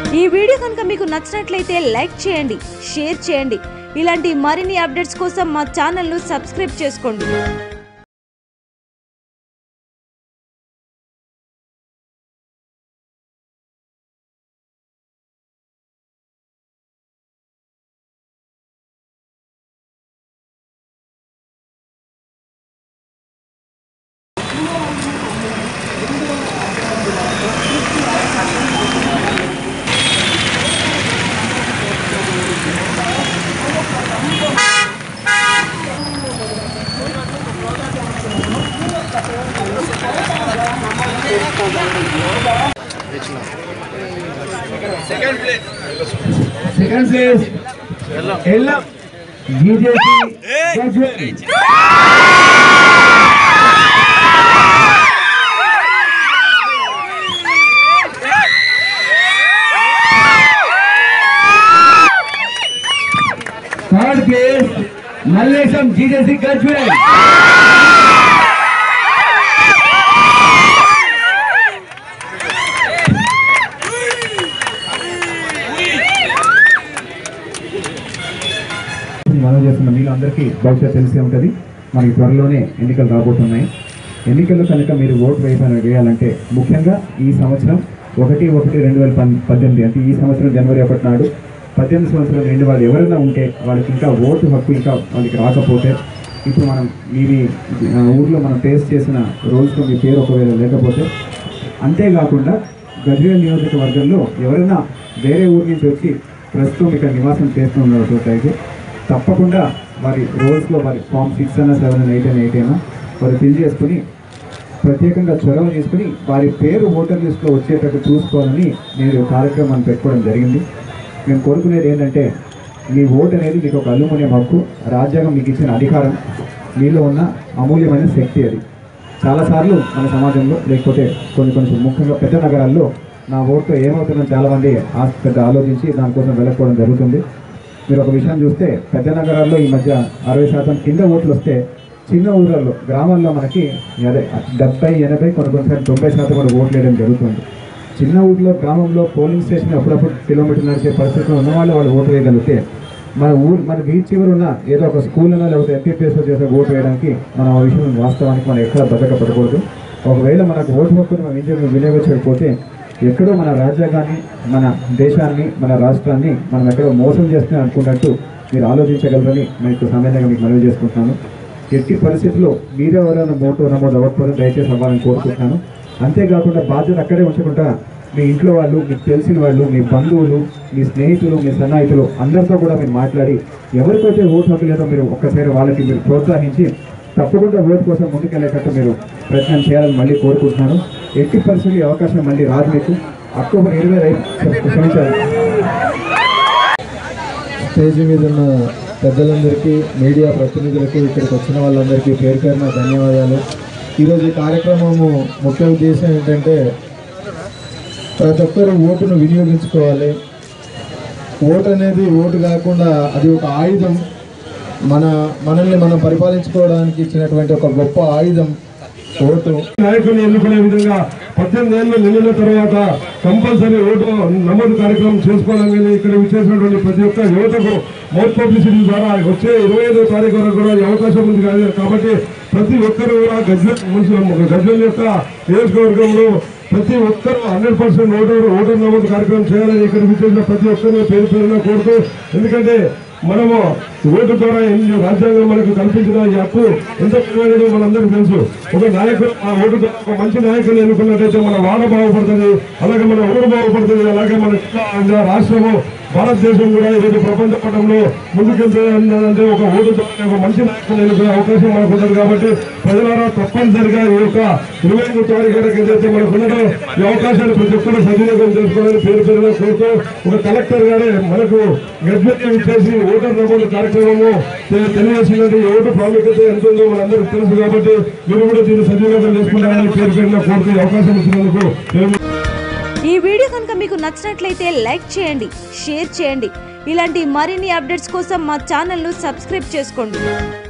ఈ వీడియో కనుక మీకు నచ్చినట్లయితే లైక్ చేయండి షేర్ చేయండి ఇలాంటి మరిన్ని అప్డేట్స్ కోసం మా ఛానల్ను సబ్స్క్రైబ్ చేసుకోండి second place Ellam BJP Gajwel third place Mallesham GJC Gajwel మనం చేస్తున్న మీరు అందరికీ బహుశా తెలిసే ఉంటుంది మనకి త్వరలోనే ఎన్నికలు రాబోతున్నాయి ఎన్నికల్లో కనుక మీరు ఓటు వేయాలని వేయాలంటే ముఖ్యంగా ఈ సంవత్సరం ఒకటి ఒకటి రెండు వేల పన్ పద్దెనిమిది అంటే ఈ సంవత్సరం జనవరి ఒకటి నాడు పద్దెనిమిది సంవత్సరం రెండు వాళ్ళు ఎవరైనా ఉంటే వాళ్ళకి ఇంకా ఓటు హక్కు ఇంకా వాళ్ళకి రాకపోతే ఇప్పుడు మనం మీది ఆ, ఊర్లో మనం టేస్ట్ చేసిన రోజుతో మీ పేరు ఒకవేళ లేకపోతే అంతేకాకుండా గజ్వేల్ నియోజకవర్గంలో ఎవరైనా వేరే ఊరి నుంచి వచ్చి ప్రస్తుతం ఇక్కడ నివాసం చేస్తున్నట్లయితే తప్పకుండా వారి రోల్స్లో వారి ఫామ్ సిక్స్ అన్న సెవెన్ అన్న ఎయిట్ అన్న ఎయిట్ అయినా వారు ఫిల్ చేసుకుని ప్రత్యేకంగా చొరవ తీసుకుని వారి పేరు ఓటర్ లిస్ట్లో వచ్చేటట్టు చూసుకోవాలని నేను ఈ కార్యక్రమాన్ని పెట్టుకోవడం జరిగింది మేము కోరుకునేది ఏంటంటే మీ ఓటు అనేది మీకు ఒక అల్లుమనే హక్కు రాజ్యాంగం మీకు ఇచ్చిన అధికారం మీలో ఉన్న అమూల్యమైన శక్తి అది చాలాసార్లు మన సమాజంలో లేకపోతే కొన్ని కొన్ని ముఖ్యంగా పెద్ద నగరాల్లో నా ఓటుతో ఏమవుతుందని చాలామంది ఆ పెద్ద ఆలోచించి దానికోసం వెళ్ళకపోవడం జరుగుతుంది మీరు ఒక విషయం చూస్తే పెద్ద నగరాల్లో ఈ మధ్య అరవై శాతం కింద ఓట్లు వస్తే చిన్న ఊళ్ళల్లో గ్రామాల్లో మనకి అదే డెబ్బై ఎనభై కొన్ని కొన్నిసార్లు తొంభై శాతం కూడా ఓట్లు వేయడం జరుగుతుంది చిన్న ఊర్లో గ్రామంలో పోలింగ్ స్టేషన్ అప్పుడప్పుడు కిలోమీటర్ నడిచే పరిస్థితిలో ఉన్న వాళ్ళు వాళ్ళు ఓటు వేయగలిగితే మన ఊరు మన బీచ్ చివరి ఉన్న ఏదో ఒక స్కూల్ అయినా లేకపోతే ఎంపీపీఎస్లో చేసే ఓటు వేయడానికి మనం ఆ విషయం వాస్తవానికి మనం ఎక్కడ బతకపడకూడదు ఒకవేళ మనకు ఓటు హక్కును మనం ఇంజన్ వినియోగించకపోతే ఎక్కడో మన రాజ్యాంగాన్ని మన దేశాన్ని మన రాష్ట్రాన్ని మనం ఎక్కడో మోసం చేస్తున్నాం అనుకున్నట్టు మీరు ఆలోచించగలరని మీకు సమయంగా మీకు మనవి చేసుకుంటున్నాను ఎట్టి పరిస్థితుల్లో మీరే ఎవరైనా ఓటు నమోదు అవ్వకపోతే దయచేసి అవ్వాలని కోరుకుంటున్నాను అంతేకాకుండా బాధ్యత అక్కడే ఉంచకుండా మీ ఇంట్లో వాళ్ళు మీకు తెలిసిన వాళ్ళు మీ బంధువులు మీ స్నేహితులు మీ సన్నిహితులు అందరితో కూడా మీరు మాట్లాడి ఎవరికైతే ఓటు హక్కు లేదో మీరు ఒక్కసారి వాళ్ళకి మీరు ప్రోత్సహించి తప్పకుండా ఓటు కోసం ముందుకెళ్ళేటట్టు మీరు ప్రయత్నం చేయాలని మళ్ళీ కోరుకుంటున్నాను ఎట్టి పరిస్థితులు ఈ అవకాశం మళ్ళీ రాదు మీకు అక్టోబర్ ఇరవై ఐదు క్షమించాలి స్టేజ్ మీద ఉన్న పెద్దలందరికీ మీడియా ప్రతినిధులకు ఇక్కడికి వచ్చిన వాళ్ళందరికీ పేరు పేరున ధన్యవాదాలు ఈరోజు ఈ కార్యక్రమము ముఖ్య ఉద్దేశం ఏంటంటే ప్రతి ఒక్కరు ఓటును వినియోగించుకోవాలి ఓటు అనేది ఓటు కాకుండా అది ఒక ఆయుధం మన మనల్ని మనం పరిపాలించుకోవడానికి ఇచ్చినటువంటి ఒక గొప్ప ఆయుధం ఓటు నాయకుల్ని ఎన్నుకునే విధంగా పద్దెనిమిది ఏళ్ళు నిండిన తర్వాత కంపల్సరీ ఓటు నమోదు కార్యక్రమం చేసుకోవాలని ఇక్కడ విచ్చేసినటువంటి ప్రతి ఒక్క యువతకు మౌత్ పబ్లిసిటీ ద్వారా వచ్చే ఇరవై ఐదో తారీఖు వరకు కూడా ఈ అవకాశం ఉంది కాదు కాబట్టి ప్రతి ఒక్కరు కూడా గజ్వెల్ మున్సిపల్ గజ్వెల్ యొక్క నియోజకవర్గంలో ప్రతి ఒక్కరూ హండ్రెడ్ పర్సెంట్ ఓటర్ ఓటర్ నమోదు కార్యక్రమం చేయాలని ఇక్కడ విచ్చేసిన ప్రతి ఒక్కరిని పేరు పేరున కోరుతూ ఎందుకంటే మనము ఓటు ద్వారా ఎన్ని రాజ్యాంగం మనకు కల్పించిన ఈ హక్కు ఎంత విలువైనదో మనందరికీ తెలుసు ఒక నాయకుడు ఆ ఓటు ద్వారా ఒక మంచి నాయకుని ఎన్నుకున్నట్టయితే మన వాడ బాగుపడుతుంది అలాగే మన ఊరు బాగుపడుతుంది అలాగే మన జిల్లా, రాష్ట్రము భారతదేశం కూడా ఈరోజు ప్రపంచ పటంలో ముందుకెళ్తుందంటే ఒక ఓటు ద్వారా ఒక మంచి నాయకుని ఎన్నుకునే అవకాశం మనకు ఉంటుంది కాబట్టి ప్రజలారా తప్పనిసరిగా ఈ యొక్క ఇరవై ఐదు తారీఖు వరకు ఏదైతే మనకు ఉన్నదో ఈ అవకాశాన్ని ప్రతి ఒక్కరు సద్వినియోగం చేసుకోవాలని పేరు పేరుగా కోరుతూ ఒక కలెక్టర్ గారే మనకు గడ్మెత్యం ఇచ్చేసి ఓటర్ నమోదు కార్యక్రమము తె- తెలియజేసినట్టు ఈ ఓటు ప్రాముఖ్యత ఎంత ఉందో మనందరికీ తెలుసు కాబట్టి మీరు కూడా దీన్ని సద్వినియోగం చేసుకుంటారని పేరు పేరున కోరుతూ ఈ అవకాశం ఇచ్చినందుకు నేను ఈ వీడియో కనుక మీకు నచ్చినట్లయితే లైక్ చేయండి షేర్ చేయండి ఇలాంటి మరిన్ని అప్డేట్స్ కోసం మా ఛానల్ను సబ్స్క్రైబ్ చేసుకోండి